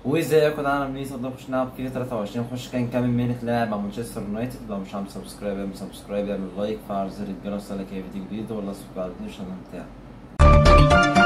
وازيكم انا منيس النهارده نخش نلعب فيفا 23 نخش كان نكمل مهنة لاعب مع مانشستر يونايتد لو مش عامل سبسكرايب اعمل سبسكرايب اعمل لايك فعل زر الجرس يوصلك اي فيديو جديد ولا سبسكرايب على الشانل بتاعي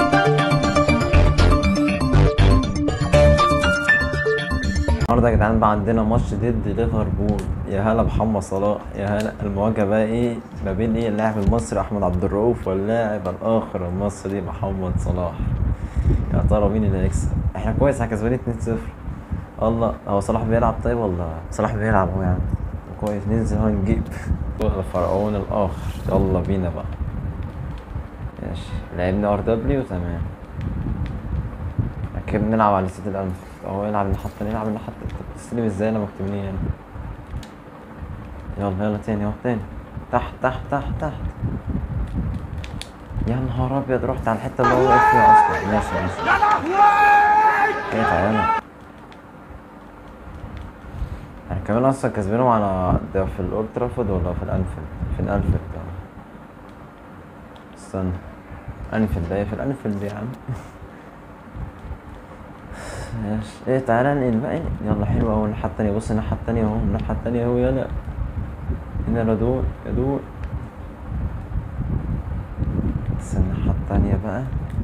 النهارده يا جدعان بقى عندنا ماتش ضد ليفربول يا هلا محمد صلاح يا هلا المواجهه بقى ايه ما بين ايه اللاعب المصري احمد عبد الرؤوف واللاعب الاخر المصري محمد صلاح يا ترى مين اللي هيكسب احنا كويس احنا كسبانين 2-0 الله هو صلاح بيلعب طيب ولا صلاح بيلعب اهو يعني كويس ننزل هنجيب الفرعون الاخر يلا بينا بقى ماشي لعبنا ار دبليو تمام كده بنلعب على ست الأنف اهو يلعب الناحية التانية يلعب الناحية التانية طب بتستلم ازاي انا مكتوبني هنا يلا يلا تاني اهو تاني تحت تحت تحت تحت يا نهار ابيض رحت على الحتة اللي هو واقف فيها اصلا ماشي ماشي ايه تعالى احنا كمان اصلا كسبانهم على ده في الاولد ترافورد ولا في الانفيلد في الانفيلد اه استنى انفيلد ايه في الانفيلد يا عم ماشي ايه تعالى ننقل بقى يلا حلو اهو الناحية التانية بص الناحية التانية اهو الناحية التانية اهو يلا هنا يا دول يا دول بس الناحية التانية بقى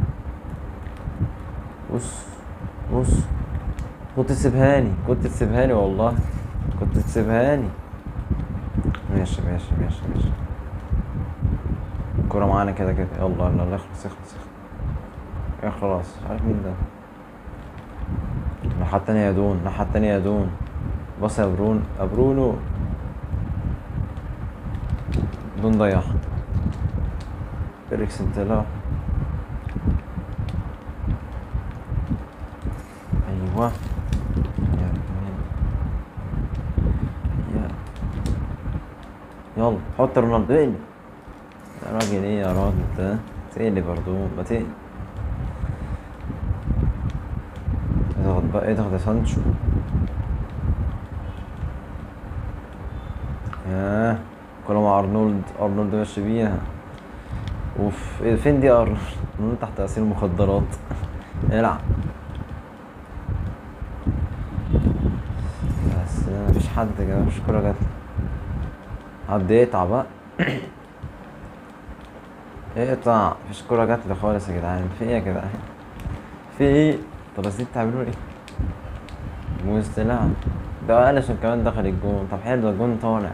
بص بص كنت تسيبها لي كنت تسيبها لي والله كنت تسيبها لي ماشي ماشي ماشي ماشي الكورة معانا كده كده يلا يلا يلا اخلص اخلص اخلص يا خلاص مش عارف مين ده الناحية التانية يا دون الناحية التانية يا دون بص يا برون يا برونو دون ضيعها إريكسن طلع أيوه يا ابن يا يلا حط رونالدو اقلب يا راجل ايه يا راجل ده تقلب برضو ما تقلب اضغط بقى اضغط يا سانشو ياه كلها مع ارنولد ارنولد ماشي بيها اوف إيه فين دي ارنولد ارنولد تحت تاثير المخدرات العب بس مفيش حد كده مفيش كورة جات حد يقطع بقى اقطع مفيش كورة جات لي خالص يا جدعان في ايه يا جدعان في ايه طب بس دي بتعملوا ايه مستلعب ده اليسون كمان دخل الجون طب حلو ده الجون طالع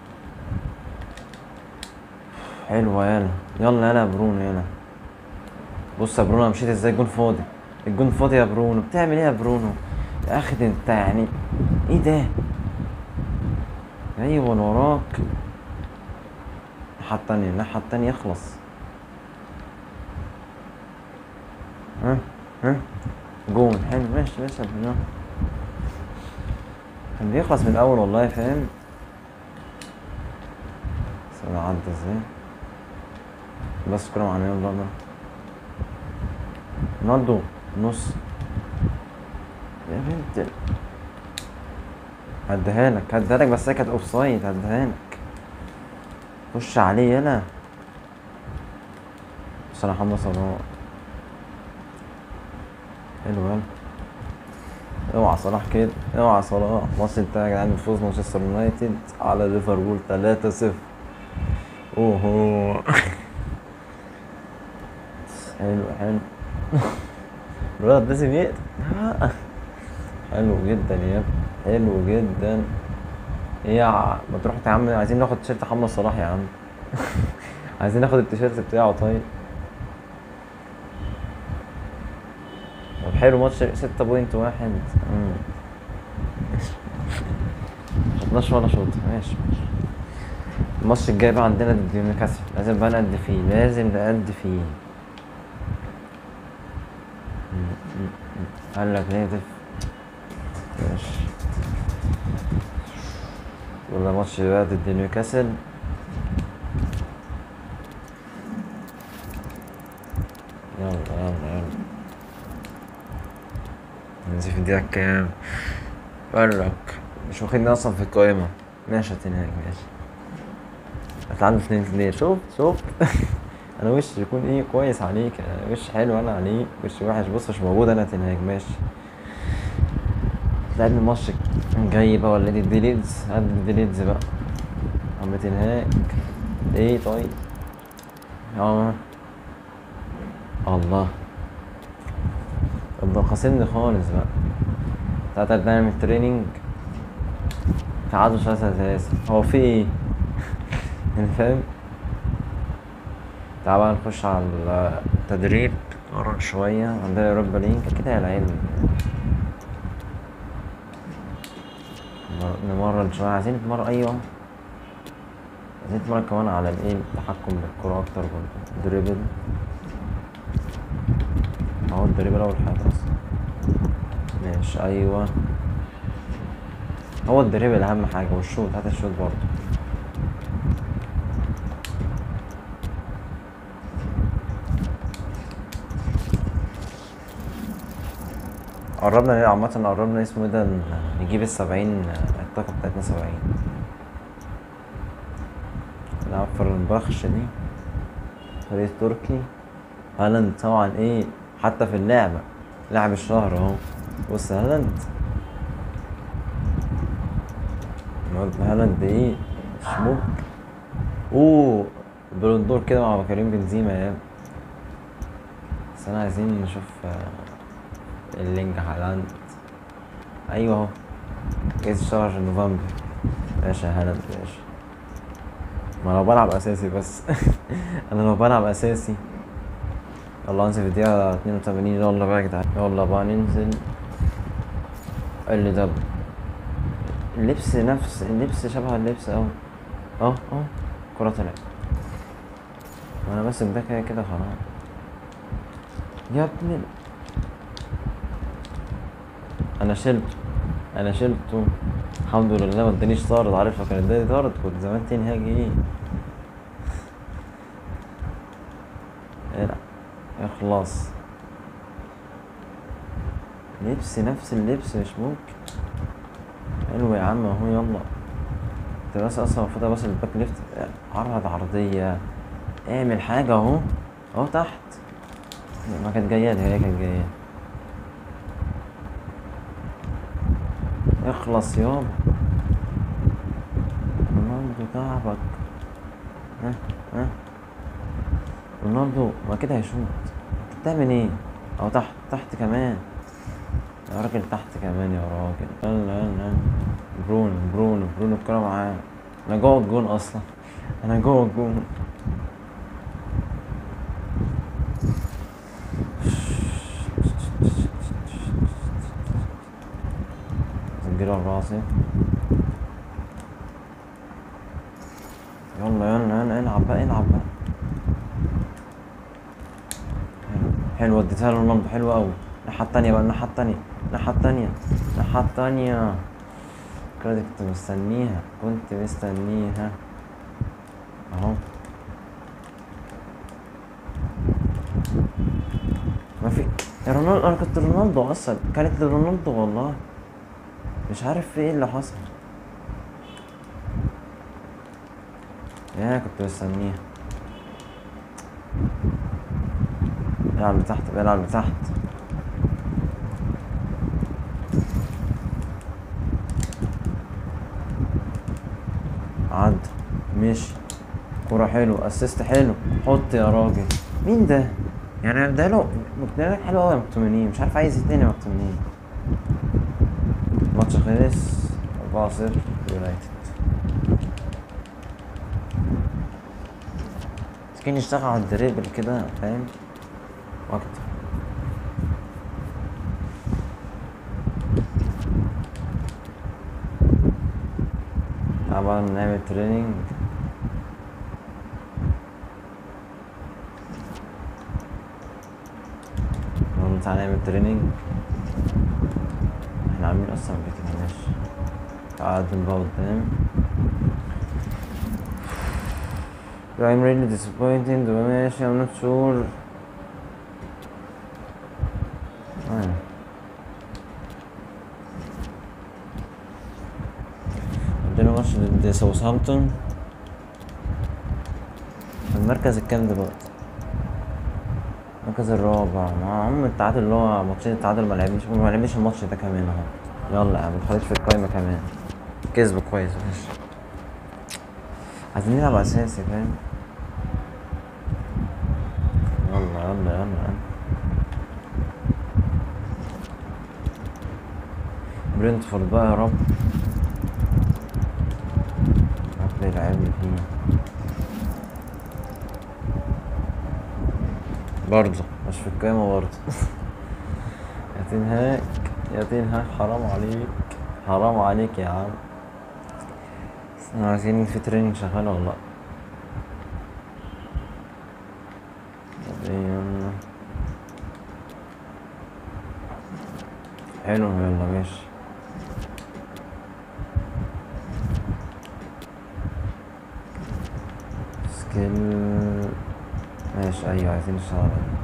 حلوة يلا يلا يلا يا برونو يلا بص يا برونو انا مشيت ازاي الجون فاضي الجون فاضي يا برونو بتعمل ايه يا برونو يا اخي ده انت يعني ايه ده ايوه وراك الناحية التانية الناحية التانية اخلص ها ها جون حلو ماشي ماشي يا برونو كان بيخلص من الاول والله فاهم بس انا عدى ازاي بس كرة معانا يلا يلا رونالدو نص يا بنت هديها لك هديها لك بس هي كانت اوف سايد هديها لك خش عليه يلا بس انا محمد صلاح حلو يلا اوعى صلاح كده اوعى صلاح الماتش انتهى يا جدعان بفوز مانشستر يونايتد على ليفربول 3-0 اوهو حلو حلو الولد لازم يقتل حلو جدا يا ابني حلو جدا ايه يا ع- ما تروح يا عم عايزين ناخد تيشيرت محمد صلاح يا عم عايزين ناخد التيشيرت بتاعه طيب طب حلو ماتش ستة بوينت واحد مم. خدناش ولا شوط ماشي ماشي الماتش الجاي بقى عندنا ضد نيوكاسل لازم بقى نأدي فيه لازم نأدي فيه مم، مم، مم. قال لك نيتف ماشي ولا ماتش بقى ضد نيوكاسل يلا يلا يلا ننزل في الدقيقة كام؟ قال لك مش واخدني أصلا في القائمة ماشي هتنهاج ماشي هتلعب اتنين اتنين شوف شوف انا وش يكون ايه كويس عليك أنا وش حلو انا عليك وش وحش بص مش موجود انا تنهاج ماشي لعبنا الماتش جاي بقى ولا دي ليدز هات دي ليدز بقى عم تنهاك ايه طيب اه الله طب خاصمني خالص بقى تعالى نعمل تريننج تعادل ثلاثة أساسي هو في ايه؟ يعني فاهم؟ تعال بقى نخش على التدريب نقرا شوية عندنا يوروبا لينك أكيد هي العلم نمرن شوية عايزين نتمرن أيوة عايزين نتمرن كمان على الايه التحكم بالكرة أكتر والدريبل اهو الدريبل أول حاجة أصلا ماشي أيوة هو الدريبل أهم حاجة والشوط هات الشوط برضه قربنا ليه عامة قربنا اسمه ايه ده نجيب السبعين الطاقة بتاعتنا سبعين نلعب فرنبخش دي فريق تركي هالاند طبعا ايه حتى في اللعبة لاعب الشهر اهو بص هالاند الواد هالاند ايه شموك اوه بلندور كده مع كريم بنزيما يا بس انا عايزين نشوف آه، اللينج هالاند ايوه اهو جايز شهر نوفمبر ماشي يا هالاند ماشي ما لو بلعب اساسي بس انا لو بلعب اساسي يلا انزل في الدقيقة 82 يلا بقى يا جدعان يلا بقى ننزل اللي ده اللبس نفس اللبس شبه اللبس اهو اهو اهو الكرة طلعت وانا ماسك ده كده كده خلاص يا ابني ال- انا شلته انا شلته الحمد لله ما ادانيش طارد عارف لو كان اداني طارد كنت زمان تاني هاجي ايه العب اخلص لبس نفس اللبس مش ممكن حلو يا عم اهو يلا انت بس اصلا المفروض ابص الباك ليفت عرض عرضية اعمل حاجة اهو اهو تحت ما كانت جاية هي كانت جاية اخلص يابا رونالدو تعبك ها ها رونالدو ما كده هيشوط انت بتعمل ايه اهو تحت تحت كمان يا راجل تحت كمان يا راجل يلا يلا يلا برونو برونو برونو الكرة معاه انا جوه الجون اصلا انا جوه الجون سجلوا الراسي يلا يلا يلا العب بقى العب بقى حلو حلو اديتها لرونالدو حلو قوي الناحية التانية بقى الناحية التانية الناحية التانية الناحية التانية الكرة دي كنت مستنيها كنت مستنيها اهو ما في يا رونالدو انا كنت رونالدو اصلا كانت لرونالدو والله مش عارف في ايه اللي حصل يا كنت مستنيها العب لتحت بيلعب لتحت عدى مشي كرة حلو اسيست حلو حط يا راجل مين ده؟ يعني ده له مكتملين حلو قوي يا مكتومنين مش عارف عايز ايه تاني يا مكتومنين الماتش خلص 4-0 يونايتد مسكين يشتغل على الدريبل كده فاهم واكتر طبعا نعمل تريننج يلا تعالى نعمل تريننج احنا عاملين اصلا كده ماشي تعادل بقى قدام I'm really disappointed ماشي I'm not sure آه. عندنا ماتش ضد ساوثهامبتون المركز الكام دلوقتي المركز الرابع مع عم التعادل اللي هو ماتشين التعادل ما لعبناش ما لعبناش الماتش ده كمان اهو يلا يا عم خليك في القايمة كمان كسب كويس ماشي عايزين نلعب اساسي فاهم يلا يلا يلا يلا برنتفورد بقى يا رب رب يلعبني فيه برضه مش في القايمة برضه يا تنهاك يا تنهاك حرام عليك حرام عليك يا عم احنا عايزين في تريننج شغال ولا لأ طب ايه يلا حلو يلا ماشي سكيل ماشي ايوه عايزين نشتغل عليه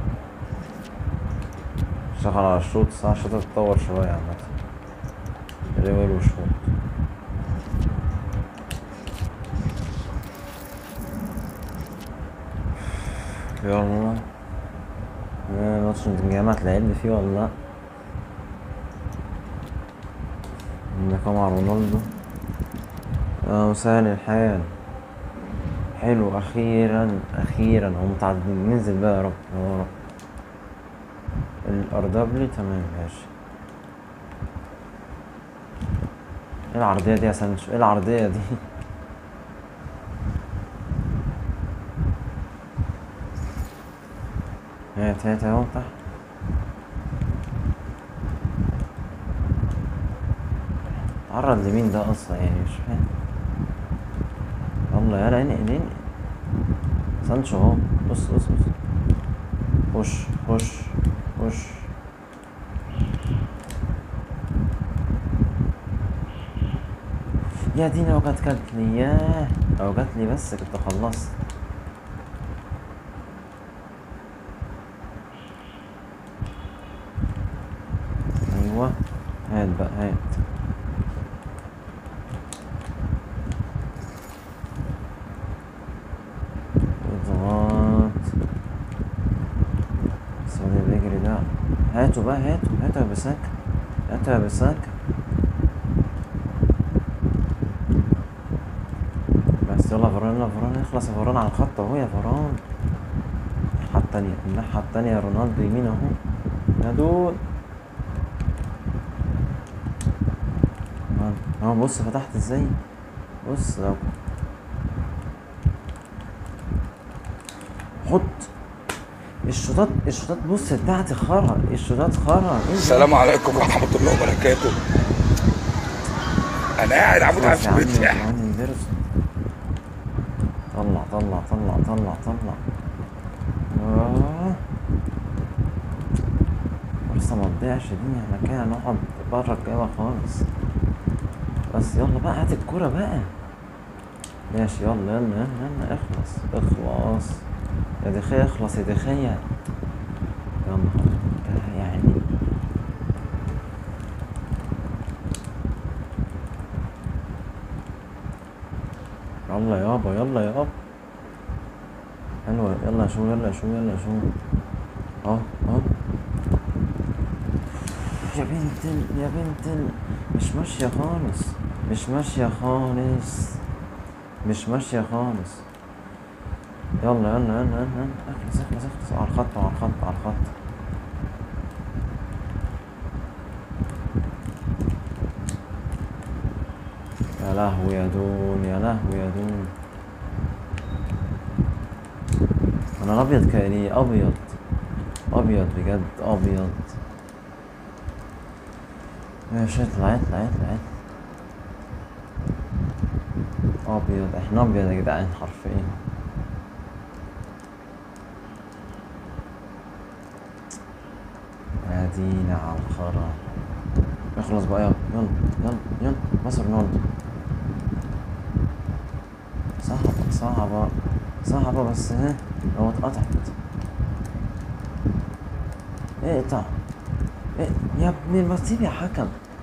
نشتغل على الشوط صح الشوط اتطور شوية عامة ريول وشوط يلا آه، ماتش الجامعة اتلعب فيه ولا لأ عندك مع رونالدو اه مسهل الحال حلو اخيرا اخيرا هم متعدين ننزل بقى يا رب يا رب الأردبلي تمام ماشي ايه العرضية دي يا سانشو ايه العرضية دي هات هات اهو تحت عرض لمين ده اصلا يعني مش فاهم يلا يلا انقل انقل سانشو اهو بص بص بص خش خش خش يا دينا لو كانت كانت لي ياه لو جات لي بس كنت خلصت ايوه هات بقى هات اضغط بس هو اللي بيجري ده هاتوا بقى هاتوا هاتوا يا بساكة هاتوا يا بساكة بس يلا فران يلا فران اخلص يا فران على الخط اهو يا فران الناحية التانية الناحية التانية يا رونالدو يمين اهو يا دود اهو بص فتحت ازاي بص لو حط الشوطات الشوطات بص بتاعتي خرا الشوطات خرا ايه ده؟ السلام عليكم ورحمة الله وبركاته أنا قاعد عمود على خلاص يا عم البيت يا عم انفيرس طلع طلع طلع طلع طلع آه. لسه ما تضيعش دي احنا كده هنقعد بره الجامعة خالص بس يلا بقى هات الكورة بقى ماشي يلا يلا يلا يلا اخلص اخلص يا دخيا اخلص يا دخيا يا نهار يعني يلا يابا يلا يابا حلوة يلا يا شو يلا يا شو يلا يا شو اهو اهو يا بنت ال- يا بنت ال- مش ماشية خالص مش ماشية خالص مش ماشية خالص يلا يلا يلا يلا يلا اخلص اخلص اخلص على الخط على الخط على الخط يا لهوي يا دون يا لهوي يا دون انا الابيض كاني ابيض ابيض بجد ابيض ماشي اطلع اطلع اطلع اطلع. ابيض احنا ابيض يا جدعان حرفيا يا دينا على الخرا اخلص بقى يلا يلا يلا يلا مصر رونالدو صعبة صعبة صعبة بس ها لو اتقطعت اقطع إيه يا ابن المصيب يا حكم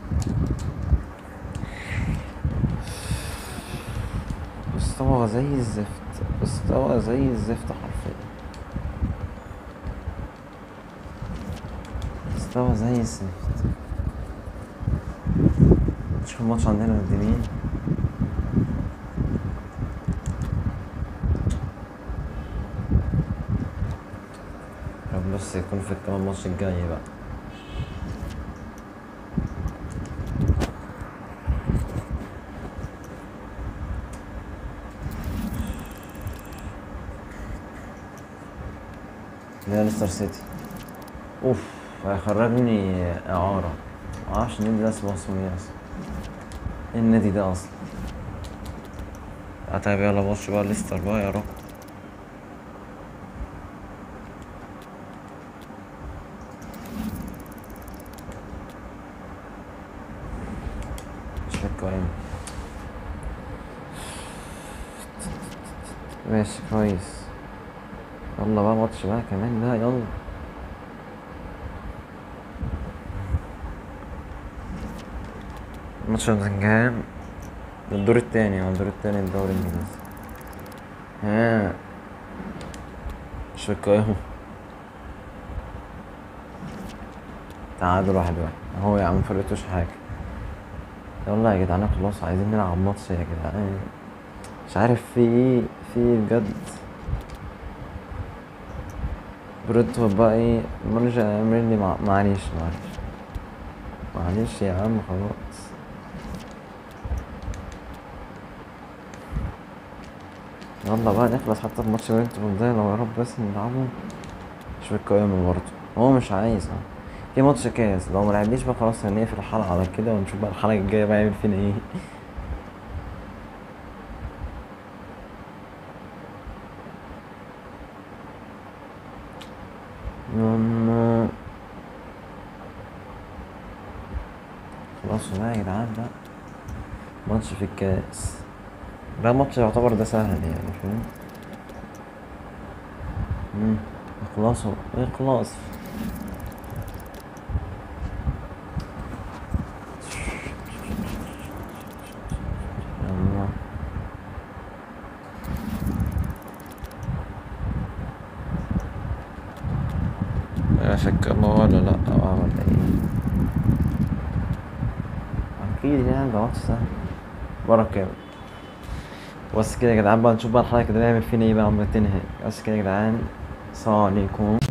استوى زي الزفت استوى زي الزفت حرفيا استوى زي الزفت نشوف الماتش عندنا ضد مين رب بس يكون في كمان الماتش الجاي بقى ده ليستر سيتي اوف هيخرجني اعاره معرفش النادي ده اسمه اسمه ايه اصلا ايه النادي ده اصلا طيب يلا ماتش بقى ليستر بقى يا رب مش فاكر ايه ماشي كويس يلا بقى ماتش بقى كمان بقى يلا ماتش نوتنجهام ده الدور التاني اه الدور التاني الدوري الانجليزي ها مش فاكر اهو تعادل واحد واحد اهو يا عم مفرقتوش حاجة يلا يا جدعان خلاص عايزين نلعب ماتش يا جدعان مش عارف في ايه في ايه بجد بريدفورد بقى ايه مرجع يعمل لي مع... معلش معلش معلش يا عم خلاص يلا بقى نخلص حتى في ماتش برينتفورد ده لو يا رب بس نلعبه مش في القائمة برضه هو مش عايز اه في ماتش كاس لو ملعبنيش بقى خلاص هنقفل الحلقة على كده ونشوف بقى الحلقة الجاية بقى يعمل فينا ايه يلا خلاص بقى يا جدعان بقى ماتش في الكاس ده ماتش يعتبر ده سهل يعني فاهم مم. اخلصوا اخلص يلا يا شكله ولا لا اه ولا ايه اكيد يعني ده ماتش سهل بركة بس كده يا جدعان بقى نشوف بقى الحلقة كده نعمل فينا ايه بقى عم تنهي بس كده يا جدعان السلام عليكم